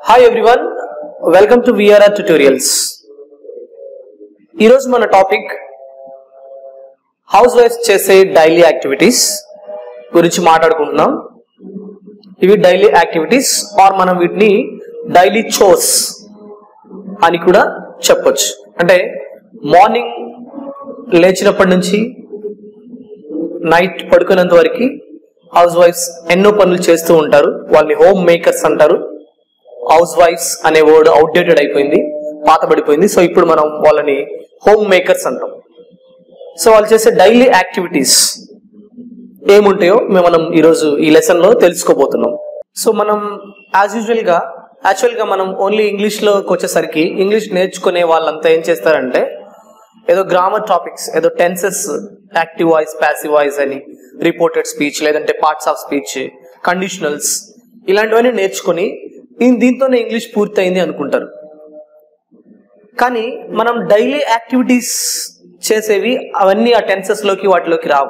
hi everyone welcome to VRR tutorials ఈరోజు మన topic హౌస్ వైఫ్స్ చేసే డైలీ యాక్టివిటీస్ గురించి మాట్లాడుకుంటున్నాం ఇవి డైలీ యాక్టివిటీస్ ఆర్ మనం వీటిని డైలీ చోర్స్ అని కూడా చెప్పొచ్చు అంటే మార్నింగ్ లేచినప్పటి నుంచి నైట్ పడుకునేంత వరకు హౌస్ వైఫ్స్ ఎన్నో పనులు చేస్తూ ఉంటారు వాళ్ళని హోమ్ మేకర్స్ అంటారు హౌస్ వైఫ్స్ అనే వర్డ్ అవుట్డేటెడ్ అయిపోయింది పాతబడిపోయింది సో ఇప్పుడు మనం వాళ్ళని హోమ్ మేకర్స్ అంటాం సో వాళ్ళు చేసే డైలీ యాక్టివిటీస్ ఏముంటాయో మేము మనం ఈరోజు ఈ లెసన్ లో తెలుసుకోబోతున్నాం సో మనం యాజ్ యూజువల్ గా యాక్చువల్ గా మనం ఓన్లీ ఇంగ్లీష్ లోకి వచ్చేసరికి ఇంగ్లీష్ నేర్చుకునే వాళ్ళంతా ఏం చేస్తారంటే ఏదో గ్రామర్ టాపిక్స్ ఏదో tenses active voice passive voice అని రిపోర్టెడ్ స్పీచ్ లేదంటే పార్ట్స్ ఆఫ్ స్పీచ్ కండిషనల్స్ ఇలాంటివన్నీ నేర్చుకొని ఈ- దీంతోనే ఇంగ్లీష్ పూర్తయింది అనుకుంటారు కానీ మనం డైలీ యాక్టివిటీస్ చేసేవి అవన్నీ ఆ టెన్సెస్ లోకి వాటిలోకి రావు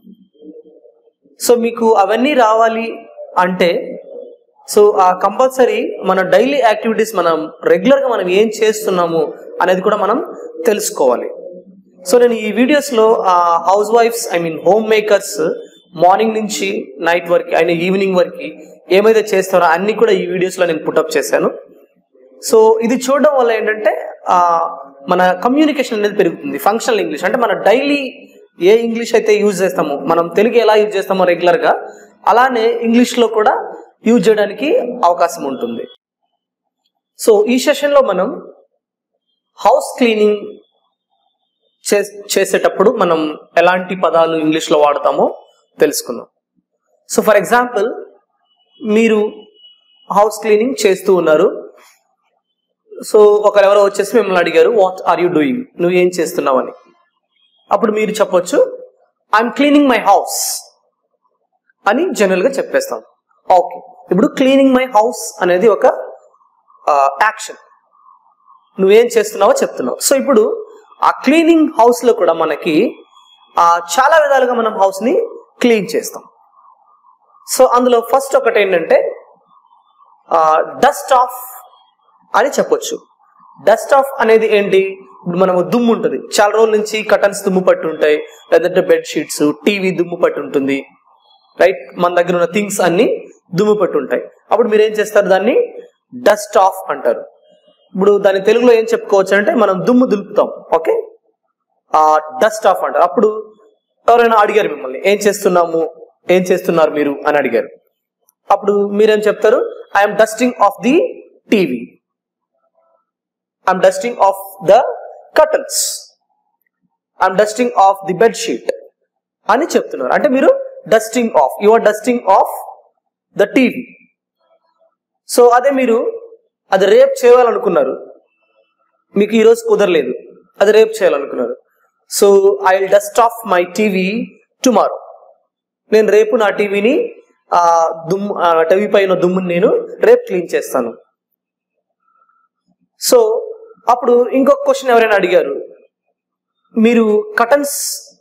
సో మీకు అవన్నీ రావాలి అంటే సో ఆ కంపల్సరీ మన డైలీ యాక్టివిటీస్ మనం రెగ్యులర్ గా మనం ఏం చేస్తున్నాము అనేది కూడా మనం తెలుసుకోవాలి సో నేను ఈ వీడియోస్ లో హౌస్ వైఫ్స్ I mean homemakers morning నుంచి నైట్ వరకు అయిన ఈవినింగ్ వరకు ఏమైతే చేస్తారో అన్ని కూడా ఈ వీడియోస్ లో నేను పుటప్ చేశాను సో ఇది చూడడం వల్ల ఏంటంటే ఆ, మన కమ్యూనికేషన్ అనేది పెరుగుతుంది ఫంక్షనల్ ఇంగ్లీష్ అంటే మన డైలీ ఏ ఇంగ్లీష్ అయితే యూజ్ చేస్తామో మనం తెలుగు ఎలా యూజ్ చేస్తామో రెగ్యులర్ గా అలానే ఇంగ్లీష్ లో కూడా యూజ్ చేయడానికి అవకాశం ఉంటుంది సో ఈ సెషన్ లో మనం హౌస్ క్లీనింగ్ చేసేటప్పుడు మనం ఎలాంటి పదాలు ఇంగ్లీష్ లో వాడతామో తెలుసుకుందాం సో ఫర్ ఎగ్జాంపుల్ మీరు హౌస్ క్లీనింగ్ చేస్తూ ఉన్నారు సో ఒకరెవరో వచ్చేసి మిమ్మల్ని అడిగారు వాట్ ఆర్ యూ డూయింగ్ నువ్వు ఏం చేస్తున్నావు అని అప్పుడు మీరు చెప్పొచ్చు ఐఎమ్ క్లీనింగ్ మై హౌస్ అని జనరల్ గా చెప్పేస్తాం ఓకే ఇప్పుడు క్లీనింగ్ మై హౌస్ అనేది ఒక యాక్షన్ నువ్వేం చేస్తున్నావో చెప్తున్నావు సో ఇప్పుడు ఆ క్లీనింగ్ హౌస్ లో కూడా మనకి ఆ, చాలా విధాలుగా మనం హౌస్ ని క్లీన్ చేస్తాం సో అందులో ఫస్ట్ ఒకటి ఏంటంటే డస్ట్ ఆఫ్ అని చెప్పొచ్చు డస్ట్ ఆఫ్ అనేది ఏంటి ఇప్పుడు మనము దుమ్ము ఉంటుంది చాలా రోజుల నుంచి కటన్స్ దుమ్ము పట్టి ఉంటాయి లేదంటే బెడ్ షీట్స్ టీవీ దుమ్ము పట్టి ఉంటుంది రైట్ మన దగ్గర ఉన్న థింగ్స్ అన్ని దుమ్ము పట్టి ఉంటాయి అప్పుడు మీరు ఏం చేస్తారు దాన్ని డస్ట్ ఆఫ్ అంటారు ఇప్పుడు దాని తెలుగులో ఏం చెప్పుకోవచ్చు అంటే మనం దుమ్ము దులుపుతాం ఓకే ఆ డస్ట్ ఆఫ్ అంటారు అప్పుడు ఎవరైనా అడిగారు మిమ్మల్ని ఏం చేస్తున్నాము ఏం చేస్తున్నారు మీరు అని అడిగారు అప్పుడు మీరేం చెప్తారు I'm dusting off the TV I'm dusting off the curtains I'm dusting off the bed sheet అని చెప్తున్నారు అంటే మీరు dusting off your dusting off the TV so అదే మీరు అది రేపు చేయాలనుకున్నారు మీకు ఈరోజు కుదరలేదు అది రేపు చేయాలనుకున్నారు so I will dust off my TV tomorrow నేను రేపు నా టీవీని ఆ దుమ్ము టీవీ పైన దుమ్ముని నేను రేపు క్లీన్ చేస్తాను సో అప్పుడు ఇంకొక క్వశ్చన్ ఎవరైనా అడిగారు మీరు కటన్స్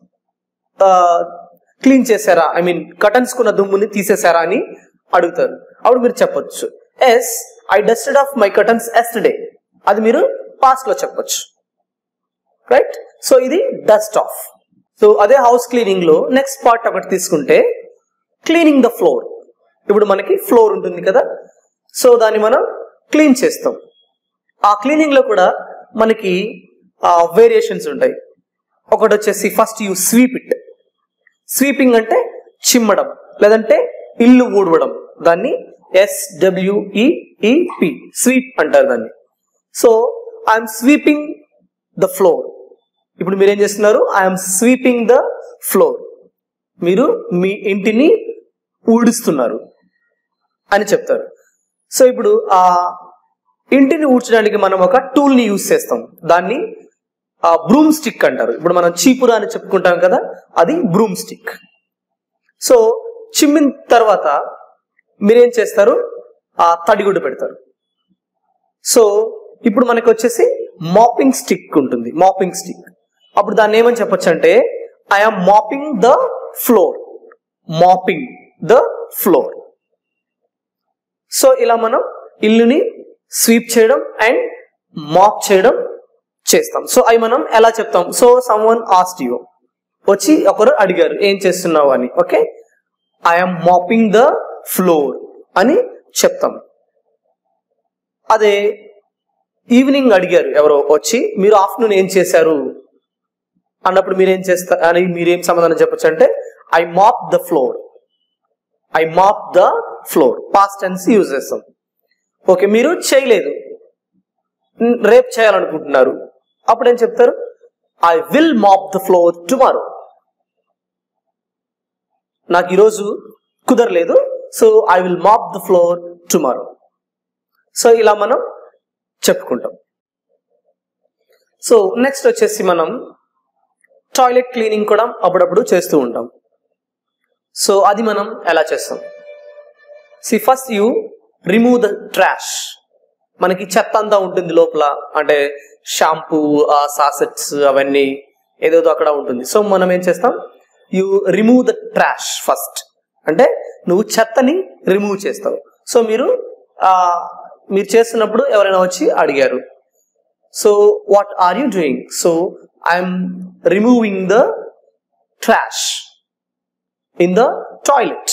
క్లీన్ చేశారా ఐ మీన్ కటన్స్ కున్న దుమ్ముని తీసేశారా అని అడుగుతారు అప్పుడు మీరు చెప్పొచ్చు yes I dusted off my curtains yesterday అది మీరు పాస్ట్ లో చెప్పొచ్చు రైట్ సో ఇది డస్ట్ ఆఫ్ సో అదే హౌస్ క్లీనింగ్ లో నెక్స్ట్ పార్ట్ ఒకటి తీసుకుంటే క్లీనింగ్ ద ఫ్లోర్ ఇప్పుడు మనకి ఫ్లోర్ ఉంటుంది కదా సో దాన్ని మనం క్లీన్ చేస్తాం ఆ క్లీనింగ్ లో కూడా మనకి వేరియేషన్స్ ఉంటాయి ఒకటి వచ్చేసి first you sweep it sweeping అంటే చిమ్మడం లేదంటే ఇల్లు ఊడవడం దాన్ని ఎస్డబ్ల్యూఈఈపి స్వీప్ అంటారు దాన్ని so I'm sweeping the floor ఇప్పుడు మీరు ఏం చేస్తున్నారు ఐఎమ్ స్వీపింగ్ ద ఫ్లోర్ మీరు మీ ఇంటిని ఊడుస్తున్నారు అని చెప్తారు సో ఇప్పుడు ఆ ఇంటిని ఊడ్చడానికి మనం ఒక టూల్ ని యూజ్ చేస్తాం దాన్ని బ్రూమ్ స్టిక్ అంటారు ఇప్పుడు మనం చీపుర అని చెప్పుకుంటాం కదా అది బ్రూమ్ స్టిక్ సో చిమ్మిన తర్వాత మీరేం చేస్తారు ఆ తడిగుడ్డు పెడతారు సో ఇప్పుడు మనకి వచ్చేసి మాపింగ్ స్టిక్ ఉంటుంది మాపింగ్ స్టిక్ అప్పుడు దాన్ని ఏమని చెప్పొచ్చు అంటే I'm mopping the floor mopping the floor so ఇలా మనం ఇల్లుని స్వీప్ చేయడం అండ్ మాప్ చేయడం చేస్తాం సో అవి మనం ఎలా చెప్తాం so someone asked you వచ్చి ఒకరు అడిగారు ఏం చేస్తున్నావు అని okay I'm mopping the floor అని చెప్తాం అదే ఈవినింగ్ అడిగారు ఎవరో వచ్చి మీరు ఆఫ్టర్నూన్ ఏం చేశారు అన్నప్పుడు మీరేం చేస్తారు అని మీరేం సమాధానం చెప్పొచ్చు అంటే I mop the floor I mop the floor past tense use చేస్తాం ఓకే మీరు చేయలేదు ఉమ్, రేపు చేయాలనుకుంటున్నారు అప్పుడు ఏం చెప్తారు I will mop the floor tomorrow నాకు ఈరోజు కుదరలేదు so I will mop the floor tomorrow so ఇలా మనం చెప్పుకుంటాం సో నెక్స్ట్ వచ్చేసి మనం టాయిలెట్ క్లీనింగ్ కూడా అప్పుడప్పుడు చేస్తూ ఉంటాం సో అది మనం ఎలా చేస్తాం see first you remove the trash మనకి చెత్త అంతా ఉంటుంది లోపల అంటే షాంపూ ఆ సాసెట్స్ అవన్నీ ఏదేదో అక్కడ ఉంటుంది సో మనం ఏం చేస్తాం you remove the trash first అంటే నువ్వు చెత్తని రిమూవ్ చేస్తావు సో మీరు ఆ మీరు చేస్తున్నప్పుడు ఎవరైనా వచ్చి అడిగారు so what are you doing so I'm removing the trash in the toilet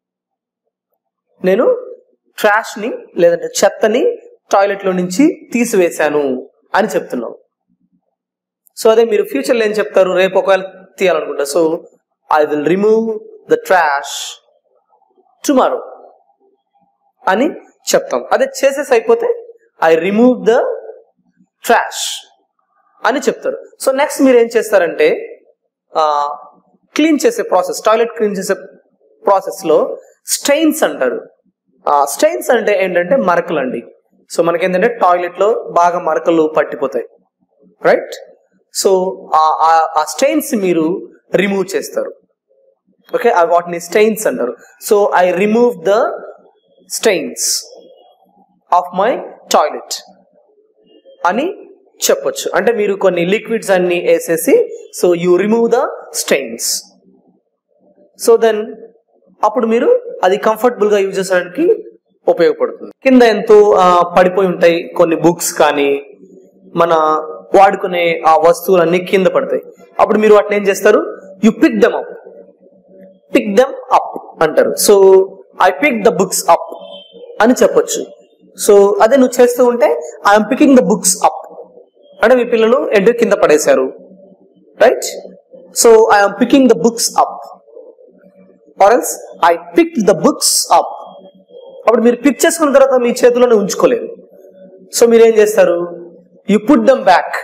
నేను ట్రాష్ ని లేదంటే చెత్తని టాయిలెట్ లో నుంచి తీసివేశాను అని చెప్తున్నావు సో అదే మీరు ఫ్యూచర్ లో ఏం చెప్తారు రేపు ఒకవేళ తీయాలనుకుంటా so I will remove the trash tomorrow అని చెప్తాం అదే చేసేసి అయిపోతే ఐ రిమూవ్ ద ట్రాష్ అని చెప్తారు సో నెక్స్ట్ మీరు ఏం చేస్తారంటే క్లీన్ చేసే ప్రాసెస్ టాయిలెట్ క్లీన్ చేసే ప్రాసెస్ లో స్టెయిన్స్ అంటారు స్టెయిన్స్ అంటే ఏంటంటే మరకలు అండి సో మనకేంటంటే టాయిలెట్ లో బాగా మరకలు పట్టిపోతాయి రైట్ సో ఆ స్టెయిన్స్ మీరు రిమూవ్ చేస్తారు ఓకే వాటిని స్టెయిన్స్ అంటారు so I remove the stains off my toilet అని చెప్పొచ్చు అంటే మీరు కొన్ని లిక్విడ్స్ అన్ని వేసేసి so you remove the stains so then అప్పుడు మీరు అది కంఫర్టబుల్ గా యూజ్ చేసడానికి ఉపయోగపడుతుంది కింద ఎంతో ఆ, పడిపోయి ఉంటాయి కొన్ని బుక్స్ కానీ మన వాడుకునే ఆ వస్తువులన్నీ కింద పడతాయి అప్పుడు మీరు వాటిని ఏం చేస్తారు you pick them up pick them up అంటారు so I pick the books up అని చెప్పొచ్చు సో అదే నువ్వు చేస్తూ ఉంటే I'm picking the books up అంటే మీ పిల్లలు ఎడ్డు కింద పడేశారు right so I'm picking the books up or else I pick the books up అప్పుడు మీరు పిక్ చేసుకున్న తర్వాత మీ చేతిలోనే ఉంచుకోలేరు సో మీరు ఏం చేస్తారు you put them back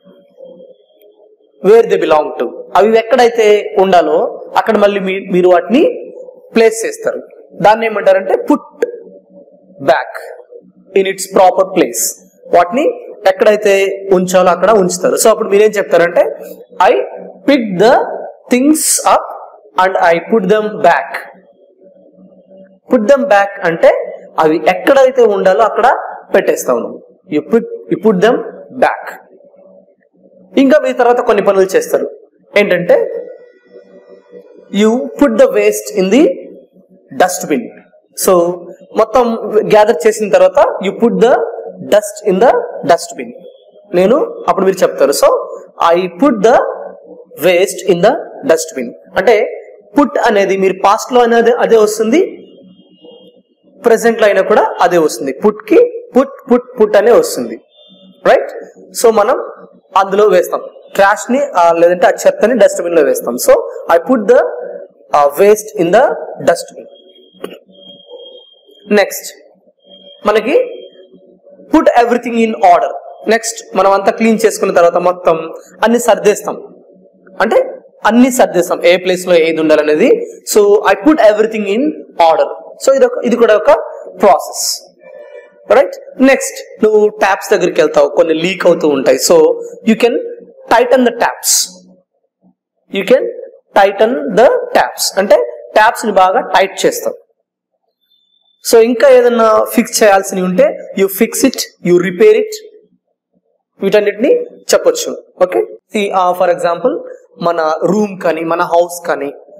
where they belong to అవి ఎక్కడైతే ఉండాలో అక్కడ మళ్ళీ మీ- మీరు వాటిని ప్లేస్ చేస్తారు దాన్ని ఏమంటారంటే put back in its proper place వాటిని ఎక్కడైతే ఉంచాలో అక్కడ ఉంచుతారు సో అప్పుడు మీరేం చెప్తారంటే I pick the things up and I put them back put them back అంటే అవి ఎక్కడైతే ఉండాలో అక్కడ పెట్టేస్తాను you put you put them back ఇంకా మీ తర్వాత కొన్ని పనులు చేస్తారు ఏంటంటే you put the waste in the dustbin so మొత్తం గ్యాదర్ చేసిన తర్వాత you put the dust in the dustbin నేను అప్పుడు మీరు చెప్తారు so I put the waste in the dustbin అంటే పుట్ అనేది మీరు పాస్ట్ లో అనేది అదే వస్తుంది ప్రెసెంట్ లో అయినా కూడా అదే వస్తుంది పుట్ కి పుట్ పుట్ పుట్ అనే వస్తుంది రైట్ సో మనం అందులో వేస్తాం ట్రాష్ ని ఆ, లేదంటే ఆ చెత్తని డస్ట్బిన్ లో వేస్తాం so I put the waste in the dustbin next మనకి put everything in order next మనం అంతా క్లీన్ చేసుకున్న తర్వాత మొత్తం అన్ని సర్దేస్తాం అంటే అన్ని సర్దేస్తాం ఏ ప్లేస్ లో ఏది ఉండాలనేది so I put everything in order so ఇది ఒక ఇది కూడా ఒక ప్రాసెస్ రైట్ నెక్స్ట్ నువ్వు ట్యాప్స్ దగ్గరికి వెళ్తావు కొన్ని లీక్ అవుతూ ఉంటాయి so you can tighten the taps you can tighten the taps అంటే ట్యాప్స్ ని బాగా టైట్ చేస్తావు సో ఇంకా ఏదన్నా ఫిక్స్ చేయాల్సినవి ఉంటే you fix it you repair it వీటన్నిటిని చెప్పొచ్చు ఓకే ఫర్ ఎగ్జాంపుల్ మన రూమ్ కానీ మన హౌస్ కానీ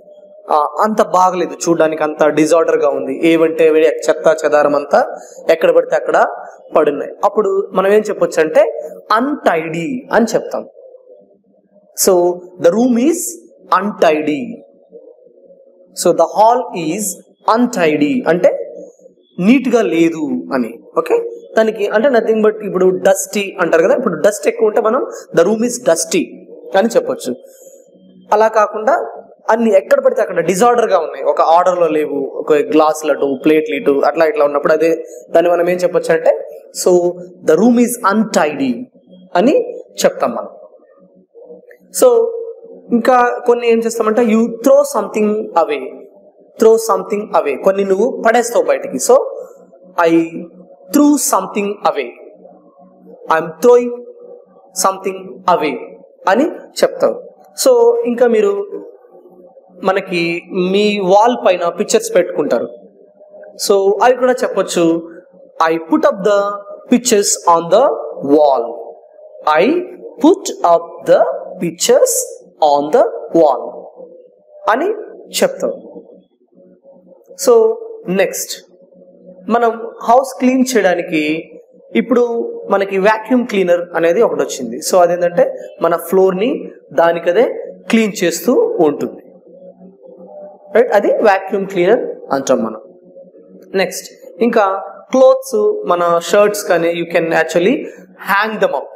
ఆ, అంత బాగలేదు చూడడానికి అంత డిజార్డర్ గా ఉంది ఏవంటే ఏవి చెత్త చెదారం అంతా ఎక్కడ పడితే అక్కడ పడున్నాయి అప్పుడు మనం ఏం చెప్పొచ్చు అంటే అన్టైడీ అని చెప్తాం so the room is untidy so the hall is untidy అంటే నీట్ గా లేదు అని ఓకే దానికి అంటే నథింగ్ బట్ ఇప్పుడు డస్టీ అంటారు కదా ఇప్పుడు డస్ట్ ఎక్కువ ఉంటే మనం ద రూమ్ ఈజ్ డస్టీ అని చెప్పొచ్చు అలా కాకుండా అన్ని ఎక్కడ పడితే అక్కడ డిజార్డర్ గా ఉన్నాయి ఒక ఆర్డర్ లో లేవు ఒక గ్లాసులు అటు ప్లేట్లు ఇటు అట్లా ఇట్లా ఉన్నప్పుడు అదే దాన్ని మనం ఏం చెప్పొచ్చు అంటే so the room is untidy అని చెప్తాం మనం సో ఇంకా కొన్ని ఏం చేస్తామంటే you throw something away throw something away కొన్ని నువ్వు పడేస్తావు బయటికి so I threw something away I'm throwing something away అని చెప్తావు సో ఇంకా మీరు మనకి మీ వాల్ పైన పిక్చర్స్ పెట్టుకుంటారు సో అవి కూడా చెప్పొచ్చు I put up the pictures on the wall I put up the pictures on the wall అని చెప్తాం సో నెక్స్ట్ మనం హౌస్ క్లీన్ చేయడానికి ఇప్పుడు మనకి వాక్యూమ్ క్లీనర్ అనేది ఒకటి వచ్చింది సో అదేంటంటే మన ఫ్లోర్ ని దానికదే క్లీన్ చేస్తూ ఉంటుంది రైట్ అది వాక్యూమ్ క్లీనర్ అంటాం మనం నెక్స్ట్ ఇంకా క్లోత్స్ మన షర్ట్స్ కానీ you can actually hang them up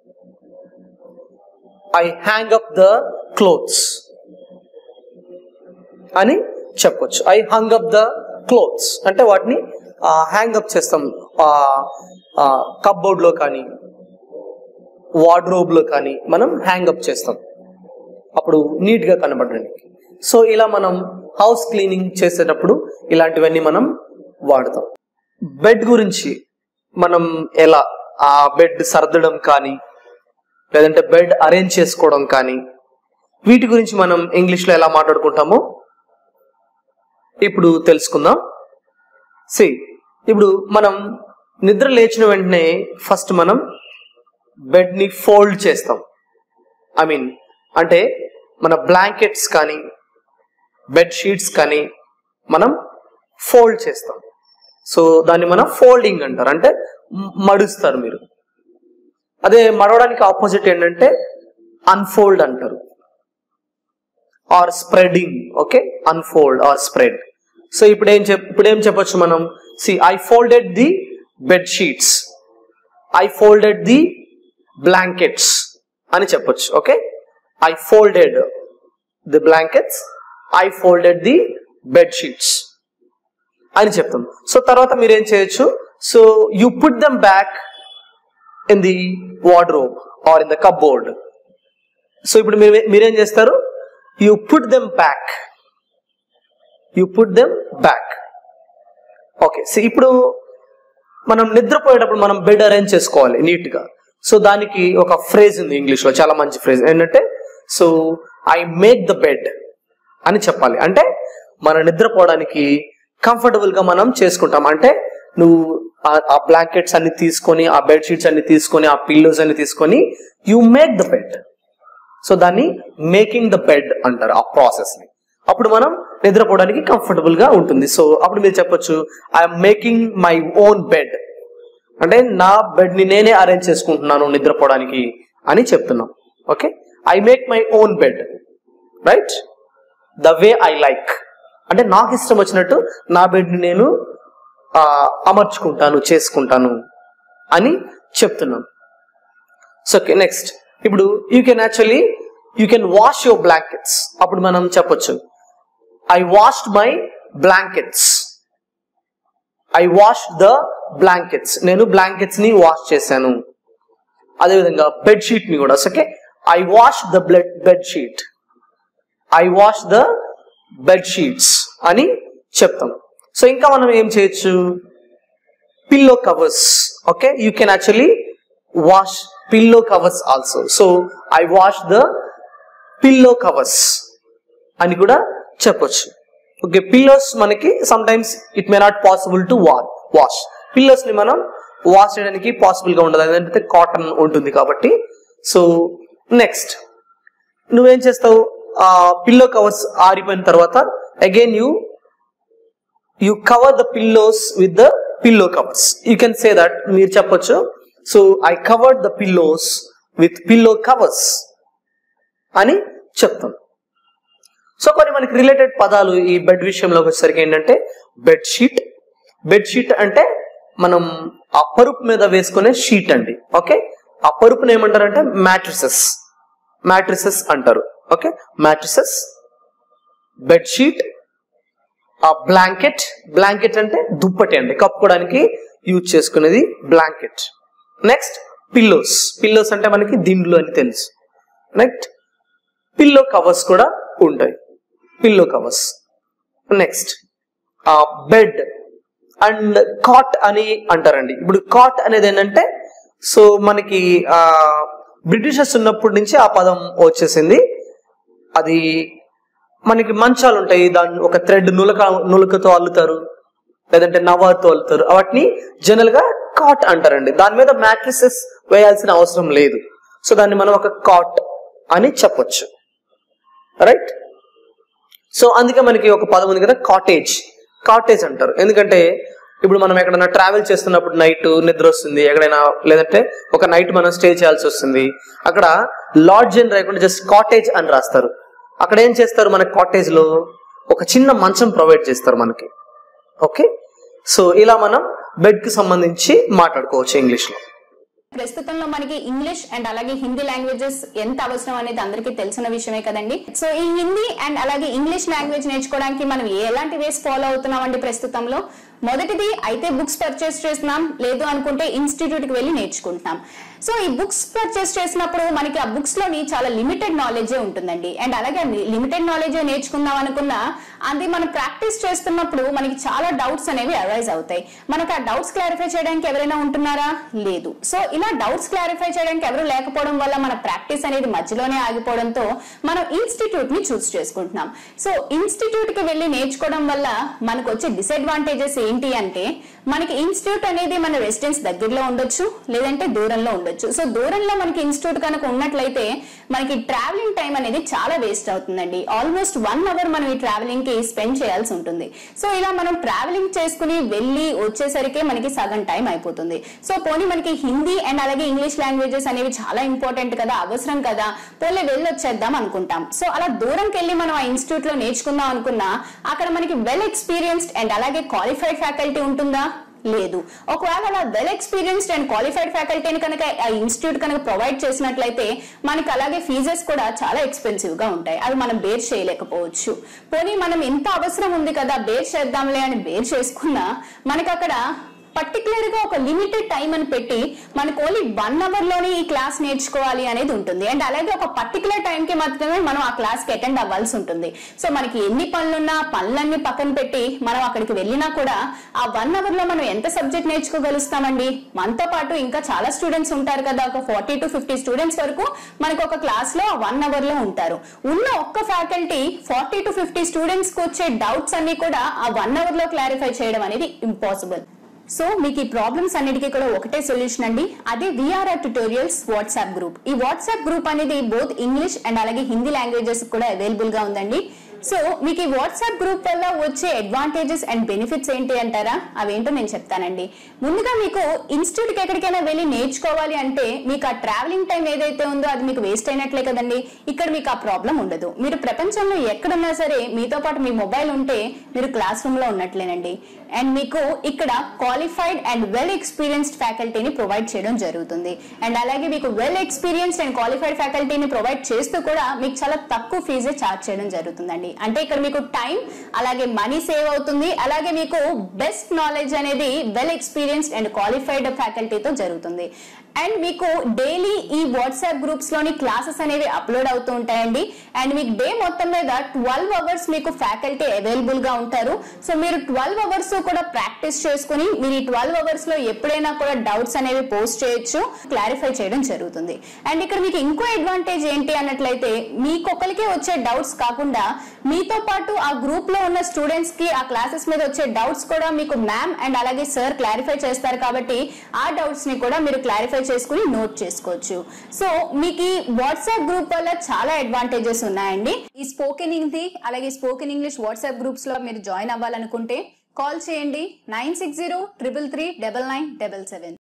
I hang up the clothes అని చెప్పొచ్చు I hung up the clothes అంటే వాటిని హ్యాంగ్ అప్ చేస్తాం కప్బోర్డ్ లో కానీ వార్డ్రోబ్ లో కానీ మనం హ్యాంగ్ అప్ చేస్తాం అప్పుడు నీట్ గా కనబడడానికి సో ఇలా మనం హౌస్ క్లీనింగ్ చేసేటప్పుడు ఇలాంటివన్నీ మనం వాడతాం బెడ్ గురించి మనం ఎలా ఆ బెడ్ సర్దడం కానీ లేదంటే బెడ్ అరేంజ్ చేసుకోవడం కానీ వీటి గురించి మనం ఇంగ్లీష్లో ఎలా మాట్లాడుకుంటామో ఇప్పుడు తెలుసుకుందాం సి ఇప్పుడు మనం నిద్ర లేచిన వెంటనే ఫస్ట్ మనం బెడ్ ని ఫోల్డ్ చేస్తాం ఐ మీన్ అంటే మన బ్లాంకెట్స్ కానీ బెడ్ షీట్స్ కానీ మనం ఫోల్డ్ చేస్తాం సో దాన్ని మనం ఫోల్డింగ్ అంటారు అంటే మ- మడుస్తారు మీరు అదే మడవడానికి ఆపోజిట్ ఏంటంటే అన్ఫోల్డ్ అంటారు or spreading okay unfold or spread so ఇప్పుడు ఏం చెప్ ఇప్పుడు ఏం చెప్పొచ్చు మనం see I folded the bed sheets I folded the blankets అని చెప్పొచ్చు okay I folded the blankets I folded the bed sheets అని చెప్తాం సో తర్వాత మీరు ఏం చేయొచ్చు so you put them back in the wardrobe or in the cupboard so ఇప్పుడు మీరు మీరేం చేస్తారు you put them back you put them back okay so ఇప్పుడు మనం నిద్రపోయేటప్పుడు మనం బెడ్ అరేంజ్ చేసుకోవాలి నీట్ గా సో దానికి ఒక ఫ్రేజ్ ఉంది ఇంగ్లీష్ లో చాలా మంచి ఫ్రేజ్ ఏంటంటే so I make the bed అని చెప్పాలి అంటే మన నిద్రపోవడానికి కంఫర్టబుల్ గా మనం చేసుకుంటాం అంటే నువ్వు ఆ- ఆ బ్లాంకెట్స్ అన్ని తీసుకొని ఆ బెడ్ షీట్స్ అన్ని తీసుకొని ఆ పిల్లోస్ అన్ని తీసుకొని you make the bed so దాన్ని మేకింగ్ ద బెడ్ అంటారు ఆ ప్రాసెస్ ని అప్పుడు మనం నిద్రపోవడానికి కంఫర్టబుల్ గా ఉంటుంది సో అప్పుడు మీరు చెప్పొచ్చు I'm making my own bed అంటే నా బెడ్ ని నేనే అరేంజ్ చేసుకుంటున్నాను నిద్రపోవడానికి అని చెప్తున్నాం okay I make my own bed right the way I like అంటే నాకు ఇష్టం వచ్చినట్టు నా బెడ్ ని నేను ఆ, అమర్చుకుంటాను చేసుకుంటాను అని చెప్తున్నాను సో ఓకే నెక్స్ట్ ఇప్పుడు you can actually you can wash your blankets అప్పుడు మనం చెప్పొచ్చు I washed my blankets I wash the blankets నేను బ్లాంకెట్స్ ని వాష్ చేశాను అదేవిధంగా బెడ్ షీట్ ని కూడా okay I wash the blood bed sheet I wash the bed sheets అని చెప్తాం సో ఇంకా మనం ఏం చేయొచ్చు pillow covers okay you can actually wash pillow covers also so I wash the pillow covers అని కూడా చెప్పొచ్చు ఓకే పిల్లోస్ మనకి sometimes it may not possible to వా వాష్ పిల్లోస్ ని మనం వాష్ చేయడానికి పాసిబుల్ గా ఉండదు ఎందుకంటే కాటన్ ఉంటుంది కాబట్టి సో నెక్స్ట్ నువ్వేం చేస్తావు ఆ పిల్లో కవర్స్ ఆరిపోయిన తర్వాత again you you cover the pillows with the pillow covers you can say that మీరు చెప్పొచ్చు so I covered the pillows with pillow covers అని చెప్తాం సో కొన్ని మనకి రిలేటెడ్ పదాలు ఈ బెడ్ విషయంలోకి వచ్చేసరికి ఏంటంటే బెడ్ షీట్ బెడ్ షీట్ అంటే మనం ఆ పరుపు మీద వేసుకునే షీట్ అండి ఓకే ఆ పరుపుని ఏమంటారంటే మ్యాట్రిసెస్ మ్యాట్రిసెస్ అంటారు ఓకే మ్యాట్రిసెస్ బెడ్ షీట్ ఆ బ్లాంకెట్ బ్లాంకెట్ అంటే దుప్పటి అండి కప్పుకోవడానికి యూజ్ చేసుకునేది బ్లాంకెట్ నెక్స్ట్ పిల్లోస్ పిల్లోస్ అంటే మనకి దిండ్లు అని తెలుసు నెక్స్ట్ పిల్లో కవర్స్ కూడా ఉంటాయి పిల్లో కవర్స్ నెక్స్ట్ ఆ బెడ్ అండ్ కాట్ అని అంటారండి ఇప్పుడు కాట్ అనేది ఏంటంటే సో మనకి ఆ బ్రిటిషర్స్ ఉన్నప్పటి నుంచి ఆ పదం వచ్చేసింది అది మనకి మంచాలు ఉంటాయి దాన్ని ఒక థ్రెడ్ నులక నులకతో అల్లుతారు లేదంటే నవార్తో అల్లుతారు వాటిని జనరల్ గా కాట్ అంటారండి దాని మీద మ్యాట్రిసెస్ వేయాల్సిన అవసరం లేదు సో దాన్ని మనం ఒక కాట్ అని చెప్పొచ్చు రైట్ సో అందుకే మనకి ఒక పదం ఉంది కదా కాటేజ్ కాటేజ్ అంటారు ఎందుకంటే ఇప్పుడు మనం ఎక్కడైనా ట్రావెల్ చేస్తున్నప్పుడు నైట్ నిద్ర వస్తుంది ఎక్కడైనా లేదంటే ఒక నైట్ మనం స్టే చేయాల్సి వస్తుంది అక్కడ లాడ్జ్ అని రాయకుండా జస్ట్ కాటేజ్ అని రాస్తారు అక్కడ ఏం చేస్తారు మన కాటేజ్ లో ఒక చిన్న మంచం ప్రొవైడ్ చేస్తారు మనకి ఓకే సో ఇలా మనం బెడ్ కి సంబంధించి మాట్లాడుకోవచ్చు ఇంగ్లీష్ లో ప్రస్తుతంలో మనకి ఇంగ్లీష్ అండ్ అలాగే హిందీ లాంగ్వేజెస్ ఎంత అవసరం అనేది అందరికీ తెలిసిన విషయమే కదండి సో ఈ హిందీ అండ్ అలాగే ఇంగ్లీష్ లాంగ్వేజ్ నేర్చుకోవడానికి మనం ఎలాంటి వేస్ ఫాలో అవుతున్నామండి ప్రస్తుతంలో మొదటిది అయితే బుక్స్ పర్చేస్ చేస్తున్నాం లేదు అనుకుంటే ఇన్స్టిట్యూట్ కి వెళ్ళి నేర్చుకుంటున్నాం సో ఈ బుక్స్ పర్చేస్ చేసినప్పుడు మనకి ఆ బుక్స్ లోని చాలా లిమిటెడ్ నాలెడ్జే ఉంటుందండి అండ్ అలాగే లిమిటెడ్ నాలెడ్జ్ నేర్చుకుందాం అనుకున్నా అది మనం ప్రాక్టీస్ చేస్తున్నప్పుడు మనకి చాలా డౌట్స్ అనేవి అరైజ్ అవుతాయి మనకు ఆ డౌట్స్ క్లారిఫై చేయడానికి ఎవరైనా ఉంటున్నారా లేదు సో ఇలా డౌట్స్ క్లారిఫై చేయడానికి ఎవరు లేకపోవడం వల్ల మన ప్రాక్టీస్ అనేది మధ్యలోనే ఆగిపోవడంతో మనం ఇన్స్టిట్యూట్ ని చూస్ చేసుకుంటున్నాం సో ఇన్స్టిట్యూట్ కి వెళ్ళి నేర్చుకోవడం వల్ల మనకు వచ్చే డిసడ్వాంటేజెస్ ఏంటి అంటే మనకి ఇన్స్టిట్యూట్ అనేది మన రెసిడెన్స్ దగ్గరలో ఉండొచ్చు లేదంటే దూరంలో ఉండొచ్చు సో దూరంలో మనకి ఇన్స్టిట్యూట్ కనుక ఉన్నట్లయితే మనకి ట్రావెలింగ్ టైం అనేది చాలా వేస్ట్ అవుతుందండి ఆల్మోస్ట్ వన్ అవర్ మనం ఈ ట్రావెలింగ్ కి స్పెండ్ చేయాల్సి ఉంటుంది సో ఇలా మనం ట్రావెలింగ్ చేసుకుని వెళ్ళి వచ్చేసరికి మనకి సగం టైం అయిపోతుంది సో పోనీ మనకి హిందీ అండ్ అలాగే ఇంగ్లీష్ లాంగ్వేజెస్ అనేవి చాలా ఇంపార్టెంట్ కదా అవసరం కదా పోలే వెళ్ళి వచ్చేద్దాం అనుకుంటాం సో అలా దూరంకి వెళ్ళి మనం ఆ ఇన్స్టిట్యూట్ లో నేర్చుకుందాం అనుకున్నా అక్కడ మనకి వెల్ ఎక్స్పీరియన్స్డ్ అండ్ అలాగే క్వాలిఫైడ్ ఫ్యాకల్టీ ఉంటుందా లేదు ఒకవేళ అలా వెల్ ఎక్స్పీరియన్స్డ్ అండ్ క్వాలిఫైడ్ ఫ్యాకల్టీని కనుక ఆ ఇన్స్టిట్యూట్ కనుక ప్రొవైడ్ చేసినట్లయితే మనకి అలాగే ఫీజెస్ కూడా చాలా ఎక్స్పెన్సివ్ గా ఉంటాయి అవి మనం బేర్ చేయలేకపోవచ్చు పోనీ మనం ఎంత అవసరం ఉంది కదా బేర్ చేద్దాంలే అని బేర్ చేసుకున్నా మనకి అక్కడ పర్టికులర్ గా ఒక లిమిటెడ్ టైం అని పెట్టి మనకు ఓన్లీ వన్ అవర్ లోనే ఈ క్లాస్ నేర్చుకోవాలి అనేది ఉంటుంది అండ్ అలాగే ఒక పర్టికులర్ టైం కి మాత్రమే మనం ఆ క్లాస్ కి అటెండ్ అవ్వాల్సి ఉంటుంది సో మనకి ఎన్ని పనులున్నా పనులన్నీ పక్కన పెట్టి మనం అక్కడికి వెళ్ళినా కూడా ఆ వన్ అవర్ లో మనం ఎంత సబ్జెక్ట్ నేర్చుకోగలుగుతామండి మనతో పాటు ఇంకా చాలా స్టూడెంట్స్ ఉంటారు కదా ఒక ఫార్టీ టు ఫిఫ్టీ స్టూడెంట్స్ వరకు మనకు ఒక క్లాస్ లో వన్ అవర్ లో ఉంటారు ఉన్న ఒక్క faculty forty to fifty students కి వచ్చే డౌట్స్ అన్ని కూడా ఆ వన్ అవర్ లో క్లారిఫై చేయడం అనేది ఇంపాసిబుల్ సో మీకు ఈ ప్రాబ్లమ్స్ అన్నిటికీ కూడా ఒకటే సొల్యూషన్ అండి అదే విఆర్ఆర్ ట్యూటోరియల్స్ వాట్సాప్ గ్రూప్ ఈ వాట్సాప్ గ్రూప్ అనేది బోత్ ఇంగ్లీష్ అండ్ అలాగే హిందీ లాంగ్వేజెస్ కూడా అవైలబుల్ గా ఉందండి సో మీకు ఈ వాట్సాప్ గ్రూప్ వల్ల వచ్చే అడ్వాంటేజెస్ అండ్ బెనిఫిట్స్ ఏంటి అంటారా అవేంటో నేను చెప్తానండి ముందుగా మీకు ఇన్స్టిట్యూట్కి ఎక్కడికైనా వెళ్ళి నేర్చుకోవాలి అంటే మీకు ఆ ట్రావెలింగ్ టైం ఏదైతే ఉందో అది మీకు వేస్ట్ అయినట్లే కదండి ఇక్కడ మీకు ఆ ప్రాబ్లం ఉండదు మీరు ప్రపంచంలో ఎక్కడున్నా సరే మీతో పాటు మీ మొబైల్ ఉంటే మీరు క్లాస్ రూమ్ లో ఉన్నట్లేనండి అండ్ మీకు ఇక్కడ క్వాలిఫైడ్ అండ్ వెల్ ఎక్స్పీరియన్స్డ్ ఫ్యాకల్టీని ప్రొవైడ్ చేయడం జరుగుతుంది అండ్ అలాగే మీకు వెల్ ఎక్స్పీరియన్స్డ్ అండ్ క్వాలిఫైడ్ ఫ్యాకల్టీని ప్రొవైడ్ చేస్తూ కూడా మీకు చాలా తక్కువ ఫీజే చార్జ్ చేయడం జరుగుతుందండి అంటే ఇక్కడ మీకు టైం అలాగే మనీ సేవ్ అవుతుంది అలాగే మీకు బెస్ట్ నాలెడ్జ్ అనేది వెల్ ఎక్స్పీరియన్స్డ్ అండ్ క్వాలిఫైడ్ ఫ్యాకల్టీతో జరుగుతుంది అండ్ మీకు డైలీ ఈ వాట్సాప్ గ్రూప్స్ లోని క్లాసెస్ అనేవి అప్లోడ్ అవుతూ ఉంటాయండి అండ్ మీకు డే మొత్తం మీద ట్వెల్వ్ అవర్స్ మీకు ఫ్యాకల్టీ అవైలబుల్ గా ఉంటారు సో మీరు ట్వెల్వ్ అవర్స్ కూడా ప్రాక్టీస్ చేసుకుని మీరు ఈ ట్వెల్వ్ అవర్స్ లో ఎప్పుడైనా కూడా డౌట్స్ అనేవి పోస్ట్ చేయొచ్చు క్లారిఫై చేయడం జరుగుతుంది అండ్ ఇక్కడ మీకు ఇంకో అడ్వాంటేజ్ ఏంటి అన్నట్లయితే మీకొకరికే వచ్చే డౌట్స్ కాకుండా మీతో పాటు ఆ గ్రూప్ లో ఉన్న స్టూడెంట్స్ కి ఆ క్లాసెస్ మీద వచ్చే డౌట్స్ కూడా మీకు మ్యామ్ అండ్ అలాగే సార్ క్లారిఫై చేస్తారు కాబట్టి ఆ డౌట్స్ ని కూడా మీరు క్లారిఫై చేసుకుని నోట్ చేసుకోవచ్చు సో మీకు ఈ వాట్సాప్ గ్రూప్ వల్ల చాలా అడ్వాంటేజెస్ ఉన్నాయండి ఈ స్పోకెన్ హిందీ అలాగే స్పోకెన్ ఇంగ్లీష్ వాట్సాప్ గ్రూప్స్ లో మీరు జాయిన్ అవ్వాలనుకుంటే కాల్ చేయండి nine six zero triple three double nine double seven